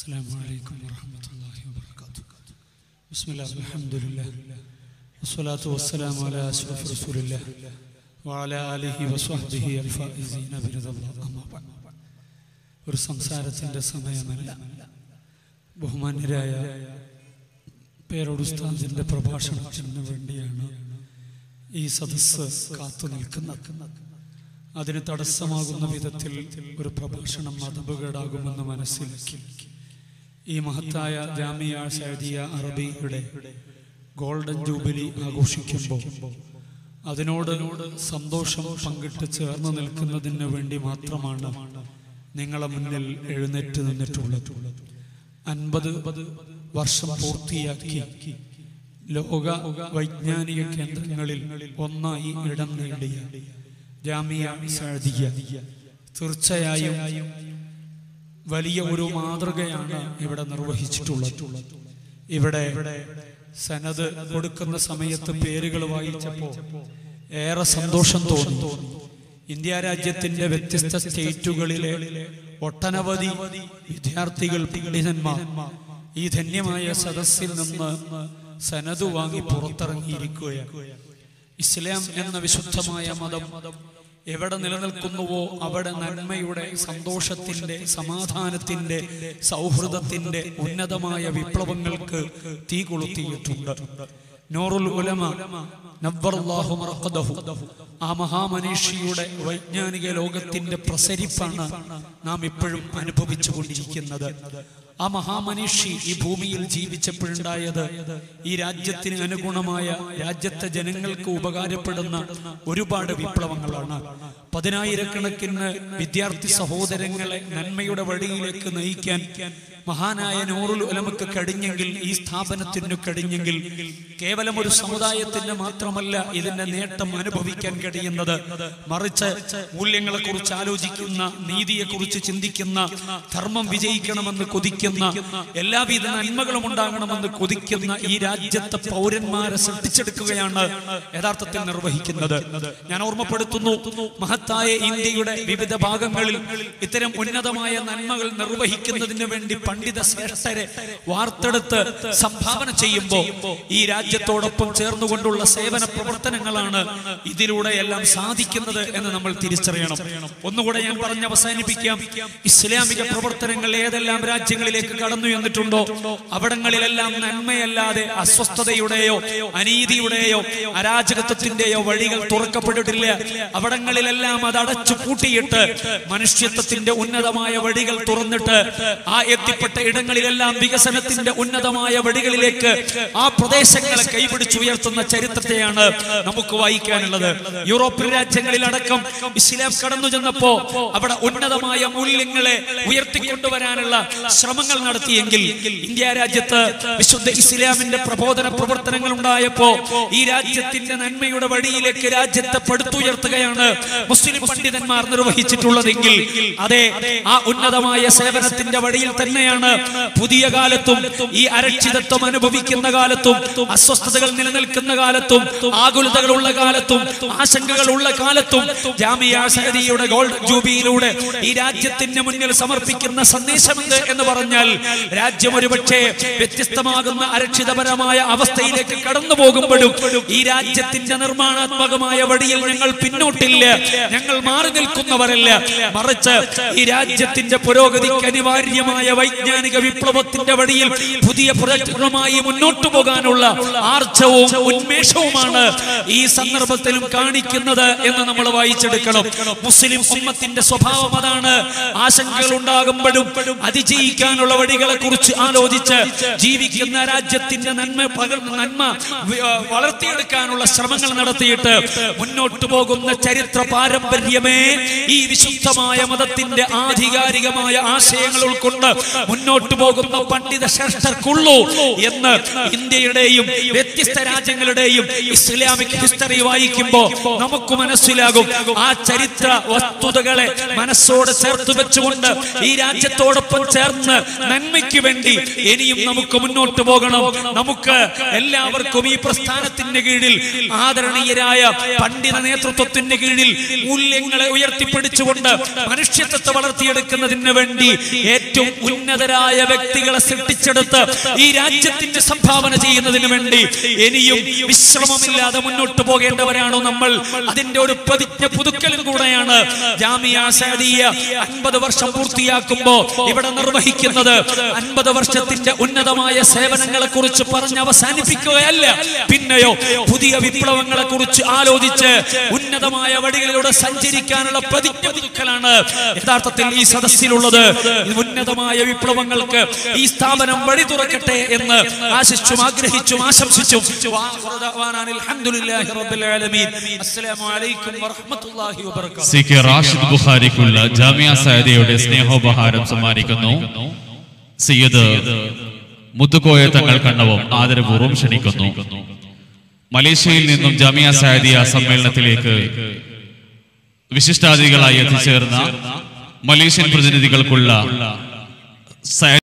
السلام عليكم ورحمة الله وبركاته بسم الله الحمد لله والصلاة والسلام على أشرف رسول الله وعلى آله وصحبه الفائزين برضا الله أما بعد ഒരു സംസാരത്തിൻ്റെ സമയമല്ല ബഹുമാന്യരായ പേരോട് ഉസ്താദിൻ്റെ പ്രഭാഷണത്തിന് വേണ്ടിയാണ് ഈ സദസ്സ് കാത്തു നിൽക്കുന്നത് അതിന് തടസ്സമാകുന്ന വിധത്തിൽ ഒരു പ്രഭാഷണം മതപകേടാകുമെന്ന് മനസ്സിലാക്കി ഈ മഹത്തായ ജാമിയ സൗദിയ അറബിയുടെ ഗോൾഡൻ ജൂബിലി ആഘോഷിക്കുമ്പോൾ അതിനോട് സന്തോഷം പങ്കിട്ട് ചേർന്ന് നിൽക്കുന്നതിന് വേണ്ടി മാത്രമാണ് നിങ്ങളെ മുന്നിൽ എഴുന്നേറ്റ് നിന്നിട്ടുള്ളത് അൻപത് വർഷം പൂർത്തിയാക്കി ലോക വൈജ്ഞാനിക കേന്ദ്രങ്ങളിൽ ഒന്നായി ഇടം നേടിയ ജാമിയ സഅദിയ തീർച്ചയായും വലിയ ഒരു മാതൃകയാണ് ഇവിടെ നിർവഹിച്ചിട്ടുള്ളത് ഇവിടെ സനത് കൊടുക്കുന്ന സമയത്ത് പേരുകൾ വായിച്ചപ്പോ ഏറെ സന്തോഷം തോന്നി ഇന്ത്യ രാജ്യത്തിന്റെ വ്യത്യസ്ത സ്റ്റേറ്റുകളിലെ ഒട്ടനവധി വിദ്യാർത്ഥികൾ പണ്ഡിതന്മാർ ഈ ധന്യമായ സദസ്സിൽ നിന്ന് സനത് വാങ്ങി പുറത്തിറങ്ങിയിരിക്കുകയാണ് ഇസ്ലാം എന്ന വിശുദ്ധമായ മതം എവിടെ നിലനിൽക്കുന്നുവോ അവിടെ നന്മയുടെ സന്തോഷത്തിന്റെ സമാധാനത്തിന്റെ സൗഹൃദത്തിന്റെ ഉന്നതമായ വിപ്ലവങ്ങൾക്ക് തീ കൊളുത്തിയിട്ടുണ്ട് നോറുൽ ഉലമ നബ്ബറല്ലാഹു മറഖദഹു ആ മഹാമനീഷിയുടെ വൈജ്ഞാനിക ലോകത്തിന്റെ പ്രസരിപ്പാണ് നാം ഇപ്പോഴും അനുഭവിച്ചു കൊണ്ടിരിക്കുന്നത് ആ മഹാമനീഷി ഈ ഭൂമിയിൽ ജീവിച്ചപ്പോഴുണ്ടായത് ഈ രാജ്യത്തിന് അനുഗുണമായ രാജ്യത്തെ ജനങ്ങൾക്ക് ഉപകാരപ്പെടുന്ന ഒരുപാട് വിപ്ലവങ്ങളാണ് പതിനായിരക്കണക്കിന് വിദ്യാർത്ഥി സഹോദരങ്ങളെ നന്മയുടെ വഴിയിലേക്ക് നയിക്കാൻ മഹാനായ നൂറുൽ ഉലമക്ക് കഴിഞ്ഞെങ്കിൽ ഈ സ്ഥാപനത്തിന് കഴിഞ്ഞെങ്കിൽ കേവലം ഒരു സമുദായത്തിന് മാത്രമല്ല ഇതിന്റെ നേട്ടം അനുഭവിക്കാൻ കഴിയുന്നത് മറിച്ച് മൂല്യങ്ങളെ കുറിച്ച് ആലോചിക്കുന്ന നീതിയെ കുറിച്ച് ചിന്തിക്കുന്ന ധർമ്മം വിജയിക്കണമെന്ന് കൊതിക്കുന്ന എല്ലാവിധ നന്മകളും ഉണ്ടാകണമെന്ന് കൊതിക്കുന്ന ഈ രാജ്യത്തെ പൗരന്മാരെ സൃഷ്ടിച്ചെടുക്കുകയാണ് യഥാർത്ഥത്തിൽ നിർവഹിക്കുന്നത് ഞാൻ ഓർമ്മപ്പെടുത്തുന്നു മഹത്തായ ഇന്ത്യയുടെ വിവിധ ഭാഗങ്ങളിൽ ഇത്തരം ഉന്നതമായ നന്മകൾ നിർവഹിക്കുന്നതിന് വേണ്ടി പണ്ഡിത ശ്രേഷ്ഠരെ വാർത്തെടുത്ത് സംഭാവന ചെയ്യുമ്പോൾ ഈ രാജ്യത്തോടൊപ്പം ചേർന്നുകൊണ്ടുള്ള സേവന പ്രവർത്തനങ്ങളാണ് ഇതിലൂടെ എല്ലാം സാധിക്കുന്നത് എന്ന് നമ്മൾ തിരിച്ചറിയണം ഒന്നുകൂടെ ഞാൻ പറഞ്ഞ് അവസാനിപ്പിക്കാം ഇസ്ലാമിക പ്രവർത്തനങ്ങൾ ഏതെല്ലാം രാജ്യങ്ങളിലേക്ക് കടന്നു എന്നിട്ടുണ്ടോ അവിടങ്ങളിലെല്ലാം നന്മയല്ലാതെ അസ്വസ്ഥതയുടെയോ അനീതിയുടെയോ അരാജകത്വത്തിന്റെയോ വഴികൾ തുറക്കപ്പെട്ടിട്ടില്ല അവിടങ്ങളിലെല്ലാം അത് അടച്ചു പൂട്ടിയിട്ട് മനുഷ്യത്വത്തിന്റെ ഉന്നതമായ വഴികൾ തുറന്നിട്ട് ആ എത്തിപ്പെട്ട ഇടങ്ങളിലെല്ലാം വികസനത്തിന്റെ ഉന്നതമായ വഴികളിലേക്ക് ആ പ്രദേശങ്ങളെ കൈപിടിച്ചുയർത്തുന്ന ചരിത്രത്തെയാണ് നമുക്ക് വായിക്കാനുള്ളത് യൂറോപ്യൻ രാജ്യങ്ങളിലടക്കം ഇസ്ലാം കടന്നു ചെന്നപ്പോ അവിടെ ഉന്നതമായ മൂല്യങ്ങളെ ഉയർത്തിക്കൊണ്ടുവരാനുള്ള ശ്രമങ്ങൾ നടത്തിയെങ്കിൽ ഇന്ത്യ രാജ്യത്ത് വിശുദ്ധ ഇസ്ലാമിന്റെ പ്രബോധന പ്രവർത്തനങ്ങൾ ഉണ്ടായപ്പോ ഈ രാജ്യത്തിന്റെ നന്മയുടെ വഴിയിലേക്ക് രാജ്യത്തെ പടുത്തുയർത്തുകയാണ് മുസ്ലിം പണ്ഡിതന്മാർ നിർവഹിച്ചിട്ടുള്ളതെങ്കിൽ അതെ ആ ഉന്നതമായ സേവനത്തിന്റെ വഴിയിൽ തന്നെയാണ് പുതിയ കാലത്തും ഈ അരക്ഷിതത്വം അനുഭവിക്കുന്ന കാലത്തും അസ്വസ്ഥതകൾ നിലനിൽക്കുന്ന കാലത്തും ആകുലതകളുള്ള കാലത്തും ആശങ്കകളുള്ള കാലത്തും ജാമിയ സഹദിയുടെ ഗോൾഡ് ജൂബിയിലൂടെ ഈ രാജ്യത്തിന് മുന്നിൽ സമർപ്പിക്കുന്ന സന്ദേശമെന്ത് എന്ന് പറഞ്ഞാൽ രാജ്യം ഒരുപക്ഷെ വ്യത്യസ്തമാകുന്ന അരക്ഷിതപരമായ അവസ്ഥയിലേക്ക് കടന്നു പോകുമ്പോഴും ഈ രാജ്യത്തിന്റെ നിർമ്മാണാത്മകമായ വഴിയിൽ ഞങ്ങൾ പിന്നോട്ടില്ല ഞങ്ങൾ മാറി നിൽക്കുന്നവരല്ല മറിച്ച് ഈ രാജ്യത്തിന്റെ പുരോഗതിക്ക് അനിവാര്യമായ വൈജ്ഞാനിക വിപ്ലവത്തിന്റെ വഴിയിൽ പുതിയ പ്രൊജക്ടുകളുമായി മുന്നോട്ടു പോകാനുള്ള ആർജവും ഉന്മേഷവുമാണ് ഈ സന്ദർഭത്തിലും കാണിക്കുന്നത് എന്ന് നമ്മൾ വായിച്ചെടുക്കണം മുസ്ലിം ഉമ്മത്തിന്റെ സ്വഭാവം അതാണ് ആശങ്കകൾ ഉണ്ടാകുമ്പോഴും അതിജയിക്കാനുള്ള വഴികളെ കുറിച്ച് ആലോചിച്ച് ജീവിക്കുന്ന രാജ്യത്തിന്റെ നന്മ പകർന്ന നന്മ വി- ആ, വളർത്തിയെടുക്കാനുള്ള ശ്രമങ്ങൾ നടത്തിയിട്ട് മുന്നോട്ടു പോകുന്ന ചരിത്ര പാരമ്പര്യമേ ഈ വിശുദ്ധമായ മതത്തിന്റെ ആധികാരികമായ ആശയങ്ങൾ ഉൾക്കൊണ്ട് മുന്നോട്ടു പോകുന്ന പണ്ഡിത ശ്രേഷ്ഠർക്കുള്ളൂ എന്ന് ഇന്ത്യയുടെയും വ്യത്യസ്ത രാജ്യങ്ങളുടെയും ഇസ്ലാമിക് ഹിസ്റ്ററി വായിക്കുമ്പോൾ നമുക്ക് മനസ്സിലാകും ആ ചരിത്ര വസ്തുതകളെ മനസ്സോട് ചേർത്ത് വെച്ചുകൊണ്ട് ഈ രാജ്യത്തോടൊപ്പം ചേർന്ന് നന്മയ്ക്ക് വേണ്ടി ഇനിയും നമുക്ക് മുന്നോട്ട് പോകണം നമുക്ക് എല്ലാവർക്കും ഈ പ്രസ്ഥാനത്തിന്റെ കീഴിൽ ആദരണീയരായ പണ്ഡിത നേതൃത്വത്തിന്റെ കീഴിൽ മൂല്യങ്ങളെ ഉയർത്തിപ്പിടിച്ചുകൊണ്ട് മനുഷ്യത്വത്തെ വളർത്തിയെടുക്കുന്നതിന് വേണ്ടി ഏറ്റവും ഉന്നതരായ വ്യക്തികളെ സൃഷ്ടിച്ചെടുത്ത് ഈ രാജ്യത്തിന്റെ സംഭാവന ചെയ്യുന്നതിന് വേണ്ടി ഇനിയും വിശ്രമമില്ലാതെ മുന്നോട്ട് പോകേണ്ടവരാണോ നമ്മൾ അതിന്റെ ഒരു പ്രതിജ്ഞ പുതുക്കലും കൂടെയാണ് ജാമിയ സഅദിയ അൻപത് വർഷം പൂർത്തിയാക്കുമ്പോ ഇവിടെ നിർവഹിക്കുന്നത് അൻപത് വർഷത്തിന്റെ ഉന്നതമായ സേവനങ്ങളെ കുറിച്ച് പറഞ്ഞ് അവസാനിപ്പിക്കുകയല്ല പിന്നെയോ പുതിയ വിപ്ലവങ്ങളെ കുറിച്ച് ആലോചിച്ച് ഉന്നതമായ വഴികളിലൂടെ സഞ്ചരിക്കാനുള്ള പ്രതിജ്ഞ പുതുക്കലാണ് യഥാർത്ഥത്തിൽ ഈ സദസ്സിലുള്ളത് ഈ ഉന്നതമായ വിപ്ലവങ്ങൾക്ക് ഈ സ്ഥാപനം വഴി തുറക്കട്ടെ എന്ന് ആശിച്ചും ആഗ്രഹിച്ചും ആശംസിച്ചും വആഖിറു ദഅ്വാനാ അൽഹംദുലില്ലാഹി റബ്ബിൽ ആലമീൻ അസ്സലാമു അലൈക്കും വറഹ്മത്തുള്ളാഹി വബറകാതുഹു സി കെ റാഷിദ് ബുഖാരിക്കുള്ള ജാമിയ സയദയുടെ സ്നേഹോപഹാരം സമ്മാനിക്കുന്നു സയ്യദ് മുത്തുക്കോയ തങ്ങൾ കണ്ണവും ആദരപൂർവ്വം ക്ഷണിക്കുന്നു മലേഷ്യയിൽ നിന്നും ജാമിയ സയദിയ സമ്മേളനത്തിലേക്ക് വിശിഷ്ടാതിഥികളായി എത്തിച്ചേർന്ന മലേഷ്യൻ പ്രതിനിധികൾക്കുള്ള സയ